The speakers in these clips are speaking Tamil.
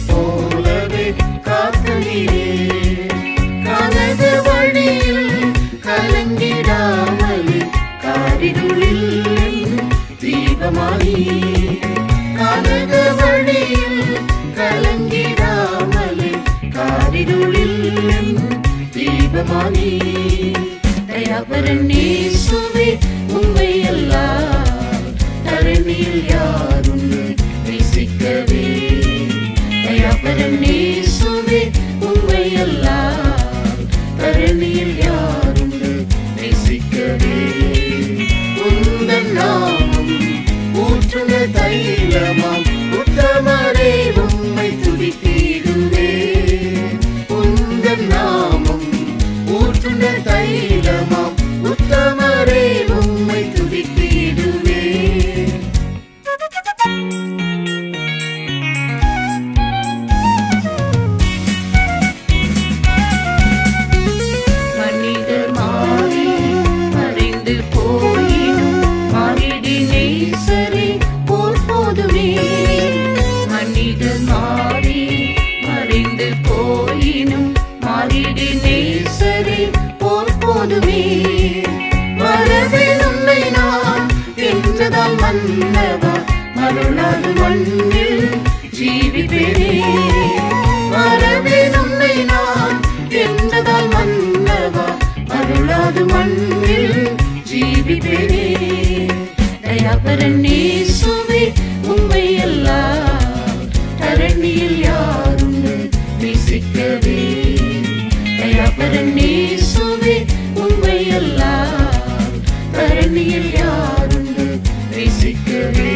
போலவே காத்தனீரே கனக வழியில் கலங்கிடாமலே காரிருளில் தீபமானி கனக வழியில் கலங்கிடாமலே காரிருளில் தீபமானி தயாபரன் இயேசுவே உம்மை எல்லாம் தரணியில் யாருன்னு நேசிக்கவே தயாபரன் இயேசுவே உம்மை எல்லாம் தரணியில் யாருண்டு நேசிக்கவே உந்தன் நாமம் ஊற்றுன தைலமாம் உத்தமரே உம்மை துதித்திடுவே உந்தன் நாமம் ஊற்றுன தைலமாம் உத்தமரே உம்மை துதித்திடுவே மனிதர் மாறி மறைந்து போயினும் மாறிடி நேசரே போர் போதுமே மனிதர் மாறி மறைந்து போயினும் மாறிடி நேசரே போர் போதுமே மரபில் உன்னை நான் என்றதால் மன்னவா மருளாது மண்ணில் ஜீவிப்பேனே மரபில் உன்னை நான் என்றதால் மன்னவா அருளாது மண்ணில் ஜீவிப்பேனே தயாபரன் இயேசுவே உம்மை எல்லாம் தரணியில் யாருண்டு நேசிக்கவே தயாபரன் இயேசுவே உம்மை எல்லாம் தரணியில் யாருண்டு நேசிக்கவே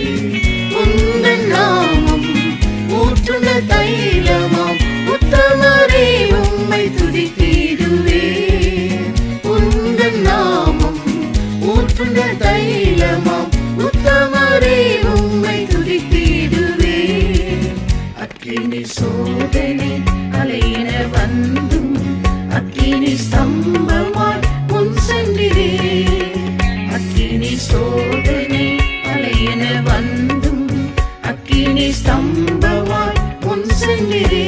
உந்தன் நாமம் ஊற்றுன தைலமாம் உத்தமரே உம்மை துதித்திடுவே உந்தன் நாமம் ஊற்றுன தைலமாம் உத்தமரே உம்மை துதித்திடுவே அக்கினி சோதனை அலையின வந்தும் அக்கினி ஸ்தம்பமாய் முன் சென்றிரே அக்கினி சோதனை அலையின வந்தும் அக்கினி ஸ்தம்பமாய் முன் சென்றிரே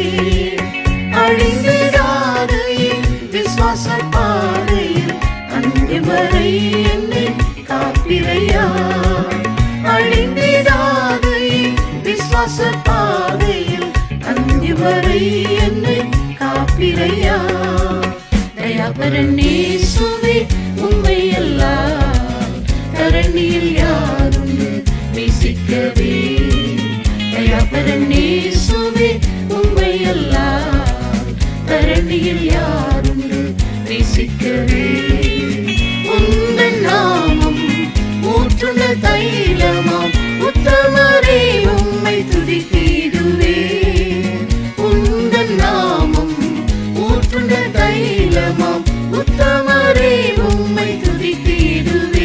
அழிந்திடாத என் விசுவாச பாதையில் அஞ்சு வரை என்னை காப்பிரையா அழிந்திடாத என் விசுவாச பாதையில் அஞ்சு வரை என்னை காப்பிரையா தயாபரன் இயேசுவே உம்மை எல்லாம் தரணியில் யாருண்டு நேசிக்கவே தயாபரன் இயேசுவே உம்மை எல்லாம் தரணியில் யாருண்டு நேசிக்கவே உந்தன் நாமம் ஊற்றுன தைலமாம் உத்தமரே உம்மை துதித்திடுவே உந்தன் நாமம் ஊற்றுன தைலமாம் உத்தமரே உம்மை துதித்திடுவே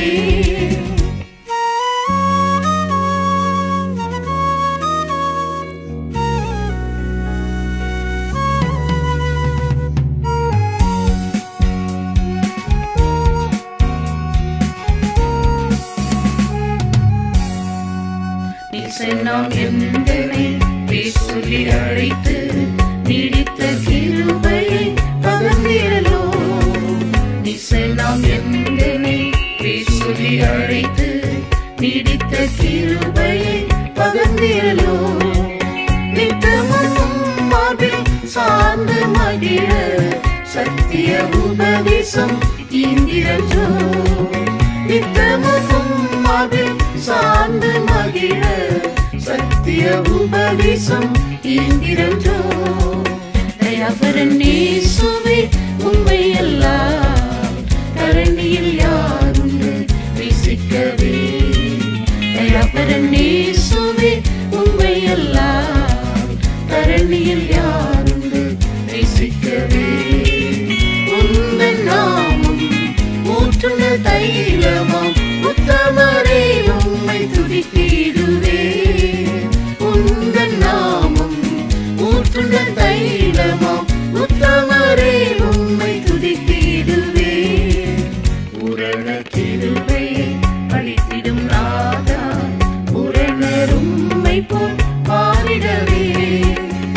நிசனம் எந்தனை பேசொல்லி அழைத்து நீடித்த கிருபையை பகர்ந்திரலோ நிசனம் எந்தனை பேசொல்லி அழைத்து நீடித்த கிருபையை பகர்ந்திரலோ நித்தமும் மார்பில் சார்ந்து மகிழ சத்திய உபதேசம் இந்திரன்றோ நித்தமும் மார்பில் சார்ந்து மகிழ சத்திய உபதேசம் இந்திரன்றோ தயாபரன் இயேசுவே உம்மை எல்லாம் தரணியில் யாருண்டு நேசிக்கவே தயாபரன் இயேசுவே உம்மை எல்லாம் தரணியில் யாருண்டு நேசிக்கவே உந்தன் நாமம் ஊற்றுன தைலமாம் உத்தமரே உம்மை துதித்திடுவே உந்தன் நாமம் ஊற்றுன தைலமாம் உத்தமரே உம்மை துதித்திடுவே உரண கிருபை அளித்திடும் நாதா உரணர் உம்மை போல் மாறிடவே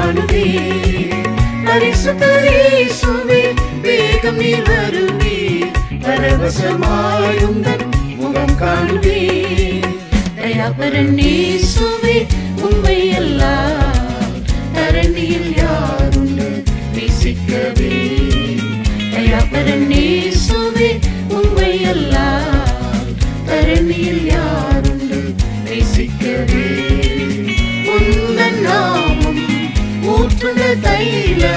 காணுவேன் பரிசுத்தரேசுவே வேகம் நீர் வருவீர் பரவசமாயுந்தன் முகம் காணுவேன் தயாபரன் இயேசுவே உம்மை எல்லாம் தரணியில் யாருண்டு நேசிக்கவே தயாபரன் இயேசுவே உம்மை எல்லாம் தரணியில் யாருண்டு நேசிக்கவே உந்தன் நாமம் ஊற்றுன தைலம்